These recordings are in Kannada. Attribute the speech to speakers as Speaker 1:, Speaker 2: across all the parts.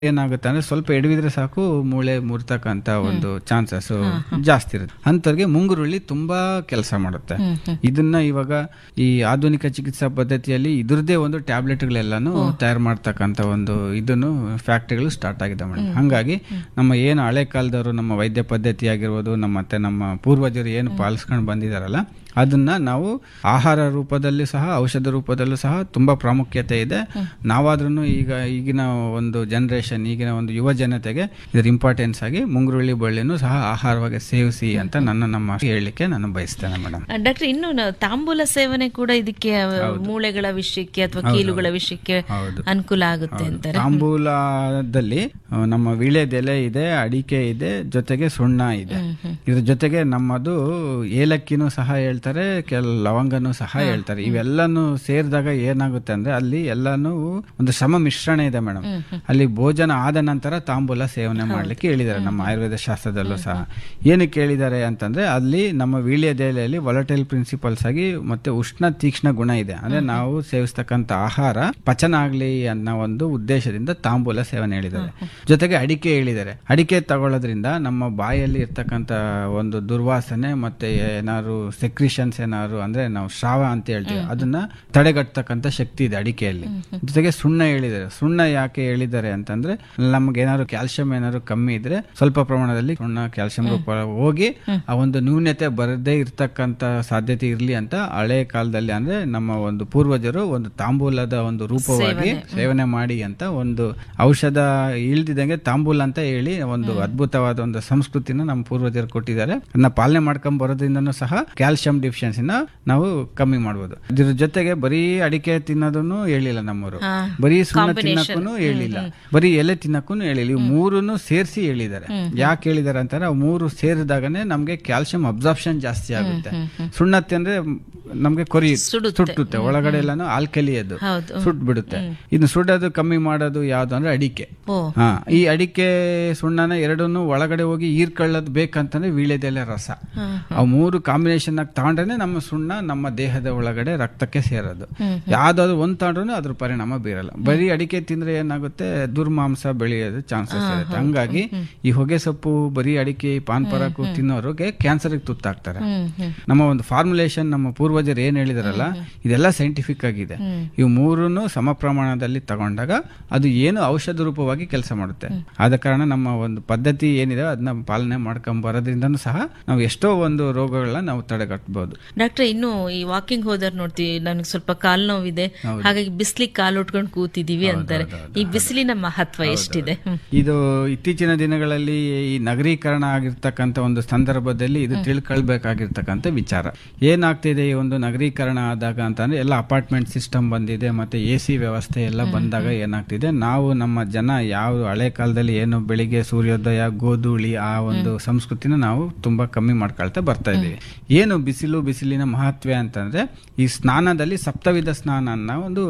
Speaker 1: ಏನಾಗುತ್ತೆ ಅಂದ್ರೆ ಸ್ವಲ್ಪ ಎಡವಿದ್ರೆ ಸಾಕು ಮೂಳೆ ಮುರ್ತಕ್ಕಂತ ಒಂದು ಚಾನ್ಸಸ್ ಜಾಸ್ತಿ ಇರುತ್ತೆ ಅಂಥವ್ರಿಗೆ ಮುಂಗುರುಳ್ಳಿ ತುಂಬಾ ಕೆಲಸ ಮಾಡುತ್ತೆ ಇದನ್ನ ಇವಾಗ ಈ ಆಧುನಿಕ ಚಿಕಿತ್ಸಾ ಪದ್ಧತಿಯಲ್ಲಿ ಇದ್ರದ್ದೇ ಒಂದು ಟ್ಯಾಬ್ಲೆಟ್ಗಳೆಲ್ಲಾನು ತಯಾರು ಮಾಡ್ತಕ್ಕಂತ ಒಂದು ಇದನ್ನು ಫ್ಯಾಕ್ಟ್ರಿಗಳು ಸ್ಟಾರ್ಟ್ ಆಗಿದೆ ಮೇಡಮ್ ಹಂಗಾಗಿ ನಮ್ಮ ಏನು ಹಳೆ ಕಾಲದವರು ನಮ್ಮ ವೈದ್ಯ ಪದ್ಧತಿ ಆಗಿರ್ಬೋದು ನಮ್ಮ ಮತ್ತೆ ನಮ್ಮ ಪೂರ್ವಜರು ಏನು ಪಾಲಿಸ್ಕೊಂಡು ಬಂದಿದಾರಲ್ಲ ಅದನ್ನ ನಾವು ಆಹಾರ ರೂಪದಲ್ಲಿ ಸಹ ಔಷಧ ರೂಪದಲ್ಲೂ ಸಹ ತುಂಬಾ ಪ್ರಾಮುಖ್ಯತೆ ಇದೆ ನಾವಾದ್ರೂ ಈಗ ಈಗಿನ ಒಂದು ಜನರೇಷನ್ ಈಗಿನ ಒಂದು ಯುವ ಜನತೆಗೆ ಇದರ ಇಂಪಾರ್ಟೆನ್ಸ್ ಆಗಿ ಮುಂಗುರುಳ್ಳಿ ಬಳ್ಳಿನೂ ಸಹ ಆಹಾರವಾಗಿ ಸೇವಿಸಿ ಅಂತ ನನ್ನ ನಮ್ಮ ಹೇಳಲಿಕ್ಕೆ ನಾನು ಬಯಸ್ತೇನೆ ಮೇಡಮ್
Speaker 2: ಡಾಕ್ಟರ್ ಇನ್ನು ನ- ತಾಂಬೂಲ ಸೇವನೆ ಕೂಡ ಇದಕ್ಕೆ ಆ, ಮೂಳೆಗಳ ವಿಷಯಕ್ಕೆ ಅಥವಾ ಕೀಲುಗಳ ವಿಷಯಕ್ಕೆ
Speaker 1: ಹೌದು.
Speaker 2: ಅನುಕೂಲ ಆಗುತ್ತೆ ಅಂತಾರೆ
Speaker 1: ತಾಂಬೂಲದಲ್ಲಿ ಆ, ನಮ್ಮ ವೀಳ್ಯದೆಲೆ ಇದೆ ಅಡಿಕೆ ಇದೆ ಜೊತೆಗೆ ಸುಣ್ಣ ಇದೆ ಇದ್ರ ಜೊತೆಗೆ ನಮ್ಮದು ಏಲಕ್ಕಿನೂ ಸಹ ಹೇಳ್ತಾರೆ ಕೆಲ ಲವಂಗನೂ ಸಹ ಹೇಳ್ತಾರೆ ಇವೆಲ್ಲನೂ ಸೇರಿದಾಗ ಏನಾಗುತ್ತೆ ಅಂದ್ರೆ ಅಲ್ಲಿ ಎಲ್ಲಾನು ಒಂದು ಸಮ ಮಿಶ್ರಣ ಇದೆ ಮೇಡಮ್ ಅಲ್ಲಿ ಭೋಜನ ಆದ ನಂತರ ತಾಂಬೂಲ ಸೇವನೆ ಮಾಡ್ಲಿಕ್ಕೆ ಹೇಳಿದ್ದಾರೆ ನಮ್ಮ ಆಯುರ್ವೇದ ಶಾಸ್ತ್ರದಲ್ಲೂ ಸಹ ಏನಕ್ಕೆ ಹೇಳಿದ್ದಾರೆ ಅಂತಂದ್ರೆ ಅಲ್ಲಿ ನಮ್ಮ ವೀಳ್ಯದೆಲೆಯಲ್ಲಿ ವೊಲಟೈಲ್ ಪ್ರಿನ್ಸಿಪಲ್ಸ್ ಆಗಿ ಮತ್ತೆ ಉಷ್ಣ ತೀಕ್ಷ್ಣ ಗುಣ ಇದೆ ಅಂದ್ರೆ ನಾವು ಸೇವಿಸ್ತಕ್ಕಂತ ಆಹಾರ ಪಚನ ಆಗ್ಲಿ ಅನ್ನೋ ಒಂದು ಉದ್ದೇಶದಿಂದ ತಾಂಬೂಲ ಸೇವನೆ ಹೇಳಿದ್ದಾರೆ ಜೊತೆಗೆ ಅಡಿಕೆ ಹೇಳಿದ್ದಾರೆ ಅಡಿಕೆ ತಗೊಳ್ಳೋದ್ರಿಂದ ನಮ್ಮ ಬಾಯಲ್ಲಿ ಇರ್ತಕ್ಕಂತ ಒಂದು ದುರ್ವಾಸನೆ ಮತ್ತೆ ಏನಾದ್ರು ಸೆಕ್ರಿಷನ್ಸ್ ಏನಾದ್ರು ಅಂದ್ರೆ ನಾವು ಶ್ರಾವ ಅಂತ ಹೇಳ್ತೀವಿ ಅದನ್ನ ತಡೆಗಟ್ಟತಕ್ಕಂತ ಶಕ್ತಿ ಇದೆ ಅಡಿಕೆಯಲ್ಲಿ ಜೊತೆಗೆ ಸುಣ್ಣ ಹೇಳಿದ್ದಾರೆ ಸುಣ್ಣ ಯಾಕೆ ಹೇಳಿದ್ದಾರೆ ಅಂತಂದ್ರೆ ನಮ್ಗೆ ಏನಾದ್ರು ಕ್ಯಾಲ್ಸಿಯಂ ಏನಾದ್ರು ಕಮ್ಮಿ ಇದ್ರೆ ಸ್ವಲ್ಪ ಪ್ರಮಾಣದಲ್ಲಿ ಸುಣ್ಣ ಕ್ಯಾಲ್ಸಿಯಂ ರೂಪ ಹೋಗಿ ಆ ಒಂದು ನ್ಯೂನ್ಯತೆ ಬರದೇ ಇರ್ತಕ್ಕಂತ ಸಾಧ್ಯತೆ ಇರ್ಲಿ ಅಂತ ಹಳೆ ಕಾಲದಲ್ಲಿ ಅಂದ್ರೆ ನಮ್ಮ ಒಂದು ಪೂರ್ವಜರು ಒಂದು ತಾಂಬೂಲದ ಒಂದು ರೂಪವಾಗಿ ಸೇವನೆ ಮಾಡಿ ಅಂತ ಒಂದು ಔಷಧ ಇಳ್ದಿದಂಗೆ ತಾಂಬೂಲ ಅಂತ ಹೇಳಿ ಒಂದು ಅದ್ಭುತವಾದ ಒಂದು ಸಂಸ್ಕೃತಿನ ನಮ್ಮ ಪೂರ್ವಜರು ಕೊಟ್ಟಿದ್ದಾರೆ ಅದನ್ನ ಪಾಲನೆ ಮಾಡ್ಕೊಂಡ್ ಬರೋದ್ರಿಂದನೂ ಸಹ ಕ್ಯಾಲ್ಸಿಯಂ ಡಿಫಿಷಿಯನ್ಸಿನ ನಾವು ಕಮ್ಮಿ ಮಾಡ್ಬೋದು ಇದ್ರ ಜೊತೆಗೆ ಬರೀ ಅಡಿಕೆ ತಿನ್ನೋದನ್ನು ಹೇಳಿಲ್ಲ ನಮ್ಮವರು ಬರೀ ಸುಣ್ಣ ತಿನ್ನಕ್ಕೂ ಹೇಳಿಲ್ಲ ಬರೀ ಎಲೆ ತಿನ್ನಕ್ಕೂ ಹೇಳಿಲ್ಲ ಇವು ಮೂರನ್ನು ಸೇರಿಸಿ ಹೇಳಿದ್ದಾರೆ ಯಾಕೆ ಹೇಳಿದ್ದಾರೆ ಅಂತಾರೆ ಅವು ಮೂರು ಸೇರಿದಾಗನೇ ನಮ್ಗೆ ಕ್ಯಾಲ್ಸಿಯಂ ಅಬ್ಸಾರ್ಪ್ಷನ್ ಜಾಸ್ತಿ ಆಗುತ್ತೆ ಸುಣ್ಣ ತಿಂದ್ರೆ ನಮ್ಗೆ ಕೊರಿ ಸುಟ್ಟುತ್ತೆ ಒಳಗಡೆ ಎಲ್ಲಾನು ಆಲ್ಕಲಿ ಅದು
Speaker 2: ಹೌದು
Speaker 1: ಸುಟ್ ಬಿಡುತ್ತೆ ಇನ್ನು ಸುಡೋದು ಕಮ್ಮಿ ಮಾಡೋದು ಯಾವ್ದು ಅಂದ್ರೆ ಅಡಿಕೆ
Speaker 2: ಓ
Speaker 1: ಹಾ ಈ ಅಡಿಕೆ ಸುಣ್ಣನ ಎರಡನ್ನು ಒಳಗಡೆ ಹೋಗಿ ಹೀರ್ಕೊಳ್ಳೋದು ಬೇಕಂತಂದ್ರೆ ವೀಳ್ಯದೆಲೆ ರಸ ಆ ಮೂರು ಕಾಂಬಿನೇಷನ್ ಆಗಿ ತಗೊಂಡ್ರೆ ನಮ್ಮ ಸುಣ್ಣ ನಮ್ಮ ದೇಹದ ಒಳಗಡೆ ರಕ್ತಕ್ಕೆ ಸೇರೋದು ಯಾವ್ದಾದ್ರು ಒಂದ್ ತಗೊಂಡ್ರು ಅದ್ರ ಪರಿಣಾಮ ಬೀರಲ್ಲ ಬರೀ ಅಡಿಕೆ ತಿಂದ್ರೆ ಏನಾಗುತ್ತೆ ದುರ್ಮಾಂಸ ಬೆಳೆಯೋದು ಚಾನ್ಸಸ್ ಇರುತ್ತೆ ಹಂಗಾಗಿ ಈ ಹೊಗೆ ಸೊಪ್ಪು ಬರೀ ಅಡಿಕೆ ಪಾನ್ ಪರಾಕು ತಿನ್ನೋರಿಗೆ ಕ್ಯಾನ್ಸರ್ ತುತ್ತಾಗ್ತಾರೆ ನಮ್ಮ ಒಂದು ಫಾರ್ಮುಲೇಷನ್ ನಮ್ಮ ಪೂರ್ವಜರು ಏನ್ ಹೇಳಿದಾರಲ್ಲ ಇದೆಲ್ಲ ಸೈಂಟಿಫಿಕ್ ಆಗಿದೆ ಇವು ಮೂರನ್ನು ಸಮ ಪ್ರಮಾಣದಲ್ಲಿ ತಗೊಂಡಾಗ ಅದು ಏನು ಔಷಧ ರೂಪವಾಗಿ ಕೆಲಸ ಮಾಡುತ್ತೆ ಆದ ಕಾರಣ ನಮ್ಮ ಒಂದು ಪದ್ಧತಿ ಏನಿದೆ ಅದನ್ನ ಪಾಲನೆ ಮಾಡ್ಕೊಂಡ್ ಬರೋದ್ರಿಂದನೂ ಸಹ ನಾವು ಎಷ್ಟೋ ಒಂದು ರೋಗಗಳನ್ನ ನಾವು ತಡೆಗಟ್ಟಬಹುದು
Speaker 2: ಡಾಕ್ಟರ್ ಇನ್ನು ಈ ವಾಕಿಂಗ್ ಹೋದರ್ ನೋಡ್ತೀವಿ ನನಗೆ ಸ್ವಲ್ಪ ಕಾಲ್ ನೋವಿದೆ ಹಾಗಾಗಿ ಬಿಸಿಲಿಗೆ ಕಾಲು ಉಟ್ಕೊಂಡು ಕೂತಿದೀವಿ ಅಂತಾರೆ ಈ ಬಿಸಿಲಿನ ಮಹತ್ವ ಎಷ್ಟಿದೆ ಹ್ಮ್.
Speaker 1: ಇದು ಇತ್ತೀಚಿನ ದಿನಗಳಲ್ಲಿ ಈ ನಗರೀಕರಣ ಆಗಿರ್ತಕ್ಕಂಥ ಒಂದು ಸಂದರ್ಭದಲ್ಲಿ ಇದು ತಿಳ್ಕೊಳ್ಬೇಕಾಗಿರ್ತಕ್ಕಂಥ ವಿಚಾರ ಏನಾಗ್ತಿದೆ ಈ ಒಂದು ನಗರೀಕರಣ ಆದಾಗ ಅಂತಂದ್ರೆ ಎಲ್ಲ ಅಪಾರ್ಟ್ಮೆಂಟ್ ಸಿಸ್ಟಮ್ ಬಂದಿದೆ ಮತ್ತೆ ಎ ಸಿ ವ್ಯವಸ್ಥೆ ಎಲ್ಲ ಬಂದಾಗ ಏನಾಗ್ತಿದೆ ನಾವು ನಮ್ಮ ಜನ ಯಾವ ಹಳೆ ಕಾಲದಲ್ಲಿ ಏನು ಬೆಳಿಗ್ಗೆ ಸೂರ್ಯೋದಯ ಗೋಧೂಳಿ ಆ ಒಂದು ಸಂಸ್ಕೃತಿನ ನಾವು ತುಂಬಾ ಕಮ್ಮಿ ಮಾಡ್ಕೊಳ್ತಾ ಬರ್ತಾ ಇದೀವಿ ಏನು ಬಿಸಿಲು ಬಿಸಿಲಿನ ಮಹತ್ವ ಅಂತಂದ್ರೆ ಈ ಸ್ನಾನದಲ್ಲಿ ಸಪ್ತವಿಧ ಸ್ನಾನ ಅನ್ನೋ ಒಂದು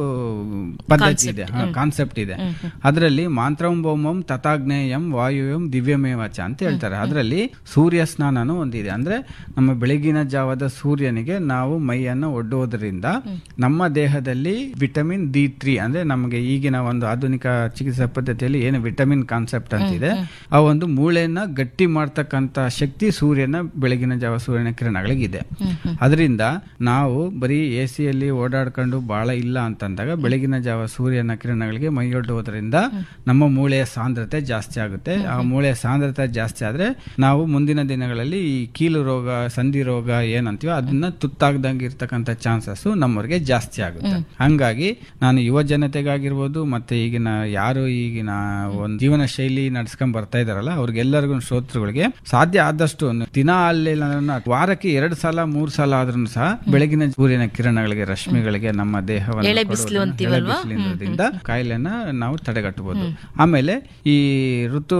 Speaker 1: ಪದ್ಧತಿ ಇದೆ ಕಾನ್ಸೆಪ್ಟ್ ಇದೆ ಅದರಲ್ಲಿ ಮಾಂತ್ರಂ ಭೌಮಂ ತಥಾಗ್ನೇಯಂ ವಾಯುವ್ಯಂ ದಿವ್ಯಮೇವಾಚ ಅಂತ ಹೇಳ್ತಾರೆ ಅದರಲ್ಲಿ ಸೂರ್ಯ ಸ್ನಾನನೂ ಒಂದಿದೆ ಅಂದ್ರೆ ನಮ್ಮ ಬೆಳಗಿನ ಜಾವದ ಸೂರ್ಯನಿಗೆ ನಾವು ಮೈಯನ್ನು ಒಡ್ಡುವುದರಿಂದ ನಮ್ಮ ದೇಹದಲ್ಲಿ ವಿಟಮಿನ್ ಡಿ ತ್ರೀ ಅಂದ್ರೆ ನಮಗೆ ಈಗಿನ ಒಂದು ಆಧುನಿಕ ಚಿಕಿತ್ಸಾ ಪದ್ಧತಿಯಲ್ಲಿ ಏನು ವಿಟಮಿನ್ ಕಾನ್ಸೆಪ್ಟ್ ಅಂತಿದೆ ಆ ಒಂದು ಮೂಳೆಯನ್ನ ಗಟ್ಟಿ ಮಾಡ್ತಕ್ಕಂತ ಶಕ್ತಿ ಸೂರ್ಯನ ಬೆಳಗಿನ ಜಾವ ಸೂರ್ಯನ ಕಿರಣಗಳಿಗಿದೆ ಅದರಿಂದ ನಾವು ಬರೀ ಎ ಸಿಯಲ್ಲಿ ಓಡಾಡ್ಕೊಂಡು ಬಹಳ ಇಲ್ಲ ಅಂತಂದಾಗ ಬೆಳಗಿನ ಜಾವ ಸೂರ್ಯನ ಕಿರಣಗಳಿಗೆ ಮೈಯೊಡ್ಡುವುದರಿಂದ ನಮ್ಮ ಮೂಳೆಯ ಸಾಂದ್ರತೆ ಜಾಸ್ತಿ ಆಗುತ್ತೆ ಆ ಮೂಳೆಯ ಸಾಂದ್ರತೆ ಜಾಸ್ತಿ ಆದ್ರೆ ನಾವು ಮುಂದಿನ ದಿನಗಳಲ್ಲಿ ಈ ಕೀಲು ರೋಗ ಸಂಧಿ ರೋಗ ಏನಂತೀವೋ ಅದನ್ನ ತುತ್ತಾಗ್ದಂಗೆ ಇರ್ತಕ್ಕಂಥ ಚಾನ್ಸಸ್ ನಮ್ಮವ್ರಿಗೆ ಜಾಸ್ತಿ ಆಗುತ್ತೆ ಹಂಗಾಗಿ ನಾನು ಯುವ ಜನತೆಗಾಗಿರ್ಬೋದು ಮತ್ತೆ ಈಗಿನ ಯಾರು ಈಗಿನ ಒಂದು ಜೀವನ ಶೈಲಿ ನಡ್ಸ್ಕೊಂಡ್ ಬರ್ತಾ ಇದಾರಲ್ಲ ಅವ್ರಿಗೆಲ್ಲರಿಗೂ ಶ್ರೋತೃಗಳಿಗೆ ಸಾಧ್ಯ ಆದಷ್ಟು ಒಂದು ದಿನ ಅಲ್ಲಿಲ್ಲ ಅಂದ್ರೆ ವಾರಕ್ಕೆ ಎರಡು ಸಲ ಮೂರ್ ಸಲ ಆದ್ರೂ ಸಹ ಬೆಳಗಿನ ಸೂರ್ಯನ ಕಿರಣಗಳಿಗೆ ರಶ್ಮಿಗಳಿಗೆ ನಮ್ಮ ದೇಹವನ್ನು
Speaker 2: ಎಳೆ
Speaker 1: ಕೊಡೋದನ್ನ-
Speaker 2: ಬಿಸಿಲು
Speaker 1: ಎಳೆ
Speaker 2: ಅಂತೀವಲ್ವಾ?
Speaker 1: ಬಿಸಿಲಿನಿಂದ ಕಾಯಿಲೆನ ನಾವು ತಡೆಗಟ್ಟಬಹುದು ಆಮೇಲೆ ಈ ಋತು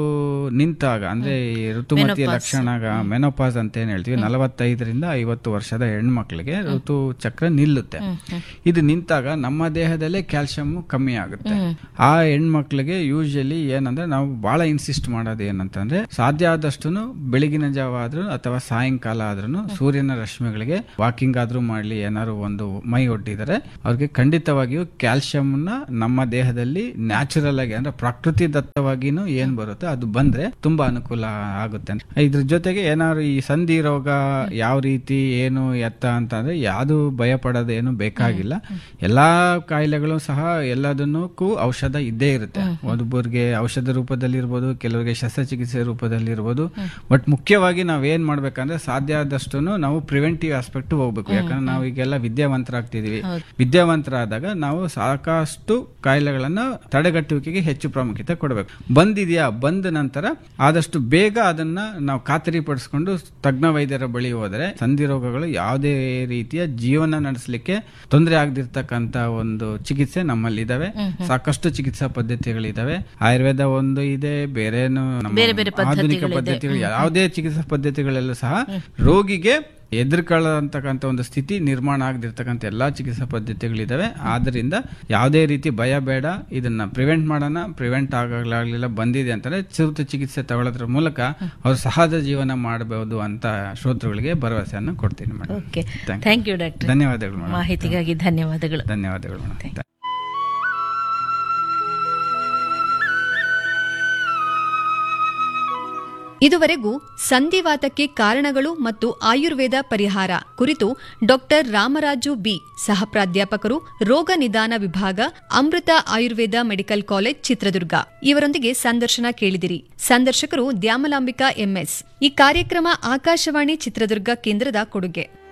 Speaker 1: ನಿಂತಾಗ ಅಂದ್ರೆ ಈ ಋತುಮತಿಯ ಲಕ್ಷಣ ಮೆನೋಪಾಸ್ ಅಂತ ಏನ್ ಹೇಳ್ತೀವಿ ನಲವತ್ತೈದರಿಂದ ಐವತ್ತು ವರ್ಷದ ಹೆಣ್ಮಕ್ಳಿಗೆ ಋತು ಚಕ್ರ ನಿಲ್ಲುತ್ತೆ ಇದು ನಿಂತಾಗ ನಮ್ಮ ದೇಹದಲ್ಲೇ ಕ್ಯಾಲ್ಸಿಯಂ ಕಮ್ಮಿ ಆಗುತ್ತೆ ಆ ಹೆಣ್ಮಕ್ಳಿಗೆ ಯೂಶಲಿ ಏನಂದ್ರೆ ನಾವು ಬಹಳ ಇನ್ಸಿಸ್ಟ್ ಮಾಡೋದು ಏನಂತಂದ್ರೆ ಸಾಧ್ಯ ಆದಷ್ಟು ಬೆಳಗಿನ ಜಾವ ಆದ್ರೂ ಅಥವಾ ಸಾಯಂಕಾಲ ಆದ್ರೂ ಸೂರ್ಯನ ಸೂರ್ಯನ ರಶ್ಮಿಗಳಿಗೆ ವಾಕಿಂಗ್ ಆದ್ರೂ ಮಾಡ್ಲಿ ಏನಾದ್ರು ಒಂದು ಮೈ ಒಡ್ಡಿದರೆ ಅವ್ರಿಗೆ ಖಂಡಿತವಾಗಿಯೂ ಕ್ಯಾಲ್ಸಿಯಂನ ನಮ್ಮ ದೇಹದಲ್ಲಿ ನ್ಯಾಚುರಲ್ ಆಗಿ ಅಂದ್ರೆ ಪ್ರಕೃತಿ ದತ್ತವಾಗಿನೂ ಏನ್ ಬರುತ್ತೆ ಅದು ಬಂದ್ರೆ ತುಂಬಾ ಅನುಕೂಲ ಆಗುತ್ತೆ ಇದ್ರ ಜೊತೆಗೆ ಏನಾದ್ರು ಈ ಸಂಧಿ ರೋಗ ಯಾವ ರೀತಿ ಏನು ಎತ್ತ ಅಂತಂದ್ರೆ ಯಾವುದು ಭಯ ಪಡೋದೇನು ಬೇಕಾಗಿಲ್ಲ ಎಲ್ಲಾ ಕಾಯಿಲೆಗಳು ಸಹ ಎಲ್ಲದನ್ನಕ್ಕೂ ಔಷಧ ಇದ್ದೇ ಇರುತ್ತೆ ಒಬ್ಬರಿಗೆ ಔಷಧ ರೂಪದಲ್ಲಿ ಇರ್ಬೋದು ಕೆಲವರಿಗೆ ಶಸ್ತ್ರಚಿಕಿತ್ಸೆ ರೂಪದಲ್ಲಿ ಇರ್ಬೋದು ಬಟ್ ಮುಖ್ಯವಾಗಿ ನಾವ್ ಏನ್ ಮಾಡ್ಬೇಕಂದ್ರೆ ಸಾಧ್ಯ ಆದಷ್ಟು ನಾವು ಪ್ರಿವೆಂಟಿವ್ ಆಸ್ಪೆಕ್ಟ್ ಹೋಗ್ಬೇಕು ಯಾಕಂದ್ರೆ ನಾವು ಈಗೆಲ್ಲ ವಿದ್ಯಾವಂತರಾಗ್ತಿದೀವಿ ವಿದ್ಯಾವಂತರಾದಾಗ ನಾವು ಸಾಕಷ್ಟು ಕಾಯಿಲೆಗಳನ್ನ ತಡೆಗಟ್ಟುವಿಕೆಗೆ ಹೆಚ್ಚು ಪ್ರಾಮುಖ್ಯತೆ ಕೊಡಬೇಕು ಬಂದಿದೆಯಾ ಬಂದ ನಂತರ ಆದಷ್ಟು ಬೇಗ ಅದನ್ನ ನಾವು ಖಾತರಿ ಪಡಿಸ್ಕೊಂಡು ತಜ್ಞ ವೈದ್ಯರ ಬಳಿ ಹೋದರೆ ಸಂಧಿ ರೋಗಗಳು ಯಾವುದೇ ರೀತಿಯ ಜೀವನ ನಡೆಸಲಿಕ್ಕೆ ತೊಂದರೆ ಆಗದಿರ್ತಕ್ಕಂತ ಒಂದು ಚಿಕಿತ್ಸೆ ನಮ್ಮಲ್ಲಿ ಇದಾವೆ ಸಾಕಷ್ಟು ಚಿಕಿತ್ಸಾ ಪದ್ಧತಿಗಳಿದಾವೆ ಆಯುರ್ವೇದ ಒಂದು ಇದೆ ಬೇರೆನು ನಮ್ಮ
Speaker 2: ಬೇರೆ ಬೇರೆ
Speaker 1: ಆಧುನಿಕ ಪದ್ಧತಿಗಳು ಯಾವುದೇ ಚಿಕಿತ್ಸಾ ಪದ್ಧತಿಗಳಲ್ಲೂ ಸಹ ರೋಗಿಗೆ ಎದುರ್ಕೊಳ್ಳತಕ್ಕಂಥ ಒಂದು ಸ್ಥಿತಿ ನಿರ್ಮಾಣ ಆಗದಿರ್ತಕ್ಕಂಥ ಎಲ್ಲಾ ಚಿಕಿತ್ಸಾ ಪದ್ಧತಿಗಳಿದಾವೆ ಆದ್ರಿಂದ ಯಾವುದೇ ರೀತಿ ಭಯ ಬೇಡ ಇದನ್ನ ಪ್ರಿವೆಂಟ್ ಮಾಡೋಣ ಪ್ರಿವೆಂಟ್ ಆಗಲಾಗ್ಲಿಲ್ಲ ಬಂದಿದೆ ಅಂತಂದ್ರೆ ಸೂಕ್ತ ಚಿಕಿತ್ಸೆ ತಗೊಳ್ಳೋದ್ರ ಮೂಲಕ ಅವ್ರು ಸಹಜ ಜೀವನ ಮಾಡಬಹುದು ಅಂತ ಶ್ರೋತೃಗಳಿಗೆ ಭರವಸೆಯನ್ನು ಕೊಡ್ತೀನಿ madam
Speaker 2: okay
Speaker 1: Thank you.
Speaker 2: Thank you doctor
Speaker 1: ಧನ್ಯವಾದಗಳು ಮೇಡಮ್
Speaker 2: ಮಾಹಿತಿಗಾಗಿ ಧನ್ಯವಾದಗಳು
Speaker 1: ಧನ್ಯವಾದಗಳು ಮೇಡಮ್
Speaker 3: ಇದುವರೆಗೂ ಸಂಧಿವಾತಕ್ಕೆ ಕಾರಣಗಳು ಮತ್ತು ಆಯುರ್ವೇದ ಪರಿಹಾರ ಕುರಿತು ಡಾಕ್ಟರ್ ರಾಮರಾಜು ಬಿ ಸಹ ಪ್ರಾಧ್ಯಾಪಕರು ರೋಗ ನಿದಾನ ವಿಭಾಗ ಅಮೃತ ಆಯುರ್ವೇದ ಮೆಡಿಕಲ್ ಕಾಲೇಜ್ ಚಿತ್ರದುರ್ಗ ಇವರೊಂದಿಗೆ ಸಂದರ್ಶನ ಕೇಳಿದಿರಿ ಸಂದರ್ಶಕರು ದ್ಯಾಮಲಾಂಬಿಕಾ ಎಂಎಸ್ ಈ ಕಾರ್ಯಕ್ರಮ ಆಕಾಶವಾಣಿ ಚಿತ್ರದುರ್ಗ ಕೇಂದ್ರದ ಕೊಡುಗೆ